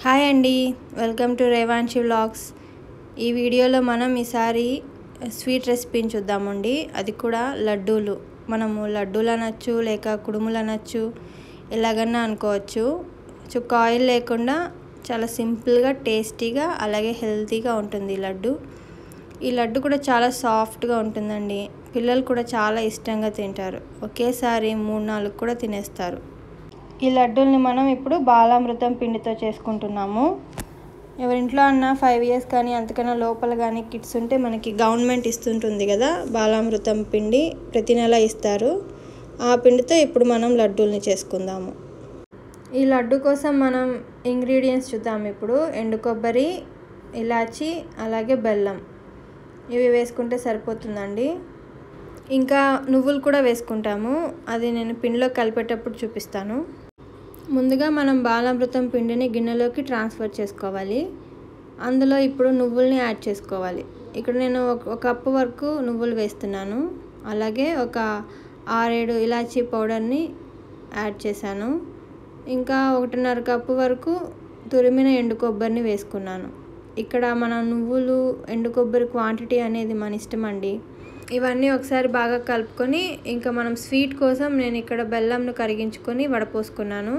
hi అండి welcome to రేవాన్షి vlogs ఈ వీడియోలో మనం ఈసారి స్వీట్ రెసిపీని చూద్దామండి అది కూడా లడ్డూలు మనము లడ్డూలు అనొచ్చు లేక కుడుములు అనొచ్చు ఎలాగన్నా అనుకోవచ్చు చుక్క ఆయిల్ లేకుండా చాలా సింపుల్గా టేస్టీగా అలాగే హెల్తీగా ఉంటుంది ఈ లడ్డు ఈ లడ్డు కూడా చాలా సాఫ్ట్గా ఉంటుందండి పిల్లలు కూడా చాలా ఇష్టంగా తింటారు ఒకేసారి మూడు నాలుగు కూడా తినేస్తారు ఈ లడ్డూల్ని మనం ఇప్పుడు బాలామృతం పిండితో చేసుకుంటున్నాము ఎవరింట్లో అన్న ఫైవ్ ఇయర్స్ కానీ అంతకన్నా లోపల కానీ కిడ్స్ ఉంటే మనకి గవర్నమెంట్ ఇస్తుంటుంది కదా బాలామృతం పిండి ప్రతి నెల ఇస్తారు ఆ పిండితో ఇప్పుడు మనం లడ్డూల్ని చేసుకుందాము ఈ లడ్డు కోసం మనం ఇంగ్రీడియంట్స్ చూద్దాం ఇప్పుడు ఎండు కొబ్బరి ఇలాచి అలాగే బెల్లం ఇవి వేసుకుంటే సరిపోతుందండి ఇంకా నువ్వులు కూడా వేసుకుంటాము అది నేను పిండిలో కలిపేటప్పుడు చూపిస్తాను ముందుగా మనం బాలామృతం పిండిని గిన్నెలోకి ట్రాన్స్ఫర్ చేసుకోవాలి అందులో ఇప్పుడు నువ్వుల్ని యాడ్ చేసుకోవాలి ఇక్కడ నేను ఒక కప్పు వరకు నువ్వులు వేస్తున్నాను అలాగే ఒక ఆరేడు ఇలాచీ పౌడర్ని యాడ్ చేశాను ఇంకా ఒకటిన్నర కప్పు వరకు తురిమిన ఎండు కొబ్బరిని వేసుకున్నాను ఇక్కడ మన నువ్వులు ఎండు కొబ్బరి క్వాంటిటీ అనేది మన ఇష్టం అండి ఇవన్నీ ఒకసారి బాగా కలుపుకొని ఇంకా మనం స్వీట్ కోసం నేను ఇక్కడ బెల్లంను కరిగించుకొని వడపోసుకున్నాను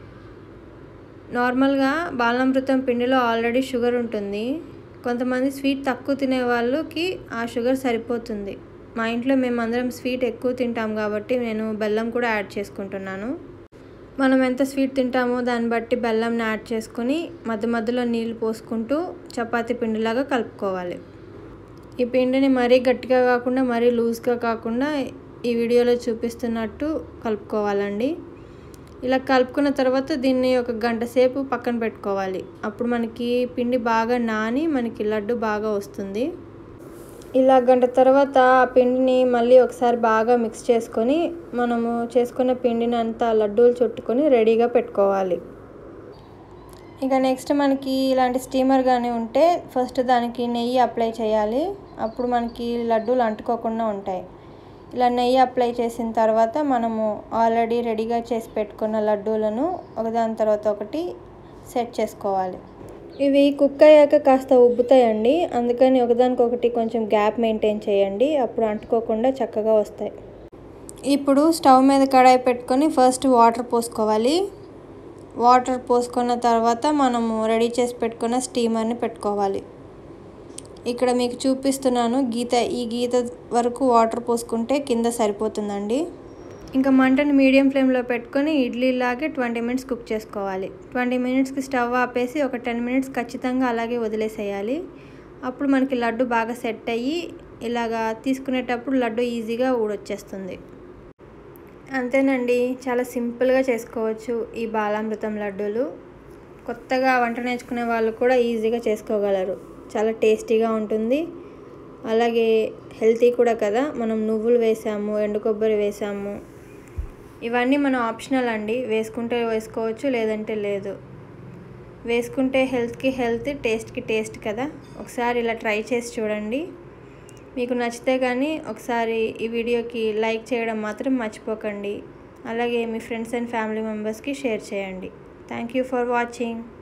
నార్మల్గా బాలామృతం పిండిలో ఆల్రెడీ షుగర్ ఉంటుంది కొంతమంది స్వీట్ తక్కువ తినే వాళ్ళకి ఆ షుగర్ సరిపోతుంది మా ఇంట్లో మేమందరం స్వీట్ ఎక్కువ తింటాం కాబట్టి నేను బెల్లం కూడా యాడ్ చేసుకుంటున్నాను మనం ఎంత స్వీట్ తింటామో దాన్ని బట్టి బెల్లంని యాడ్ చేసుకొని మధ్య మధ్యలో నీళ్ళు పోసుకుంటూ చపాతీ పిండిలాగా కలుపుకోవాలి ఈ పిండిని మరీ గట్టిగా కాకుండా మరీ లూజ్గా కాకుండా ఈ వీడియోలో చూపిస్తున్నట్టు కలుపుకోవాలండి ఇలా కలుపుకున్న తర్వాత దీన్ని ఒక గంట సేపు పక్కన పెట్టుకోవాలి అప్పుడు మనకి పిండి బాగా నాని మనకి లడ్డు బాగా వస్తుంది ఇలా గంట తర్వాత ఆ పిండిని మళ్ళీ ఒకసారి బాగా మిక్స్ చేసుకొని మనము చేసుకున్న పిండిని అంతా లడ్డూలు చుట్టుకొని రెడీగా పెట్టుకోవాలి ఇక నెక్స్ట్ మనకి ఇలాంటి స్టీమర్ కానీ ఉంటే ఫస్ట్ దానికి నెయ్యి అప్లై చేయాలి అప్పుడు మనకి లడ్డూలు అంటుకోకుండా ఉంటాయి ఇలా నెయ్యి అప్లై చేసిన తర్వాత మనము ఆల్రెడీ రెడీగా చేసి పెట్టుకున్న లడ్డూలను ఒకదాని తర్వాత ఒకటి సెట్ చేసుకోవాలి ఇవి కుక్ అయ్యాక కాస్త ఉబ్బుతాయండి అందుకని ఒకదానికొకటి కొంచెం గ్యాప్ మెయింటైన్ చేయండి అప్పుడు అంటుకోకుండా చక్కగా వస్తాయి ఇప్పుడు స్టవ్ మీద కడాయి పెట్టుకొని ఫస్ట్ వాటర్ పోసుకోవాలి వాటర్ పోసుకున్న తర్వాత మనము రెడీ చేసి పెట్టుకున్న స్టీమర్ని పెట్టుకోవాలి ఇక్కడ మీకు చూపిస్తున్నాను గీత ఈ గీత వరకు వాటర్ పోసుకుంటే కింద సరిపోతుందండి ఇంకా మంటని మీడియం ఫ్లేమ్లో పెట్టుకొని ఇడ్లీలాగే ట్వంటీ మినిట్స్ కుక్ చేసుకోవాలి ట్వంటీ మినిట్స్కి స్టవ్ ఆపేసి ఒక టెన్ మినిట్స్ ఖచ్చితంగా అలాగే వదిలేసేయాలి అప్పుడు మనకి లడ్డు బాగా సెట్ అయ్యి ఇలాగా తీసుకునేటప్పుడు లడ్డు ఈజీగా ఊడొచ్చేస్తుంది అంతేనండి చాలా సింపుల్గా చేసుకోవచ్చు ఈ బాలామృతం లడ్డూలు కొత్తగా వంట నేర్చుకునే వాళ్ళు కూడా ఈజీగా చేసుకోగలరు చాలా టేస్టీగా ఉంటుంది అలాగే హెల్తీ కూడా కదా మనం నువ్వులు వేసాము ఎండు కొబ్బరి వేసాము ఇవన్నీ మనం ఆప్షనల్ అండి వేసుకుంటే వేసుకోవచ్చు లేదంటే లేదు వేసుకుంటే హెల్త్కి హెల్త్ టేస్ట్కి టేస్ట్ కదా ఒకసారి ఇలా ట్రై చేసి చూడండి మీకు నచ్చితే కానీ ఒకసారి ఈ వీడియోకి లైక్ చేయడం మాత్రం మర్చిపోకండి అలాగే మీ ఫ్రెండ్స్ అండ్ ఫ్యామిలీ మెంబర్స్కి షేర్ చేయండి థ్యాంక్ యూ ఫర్ వాచింగ్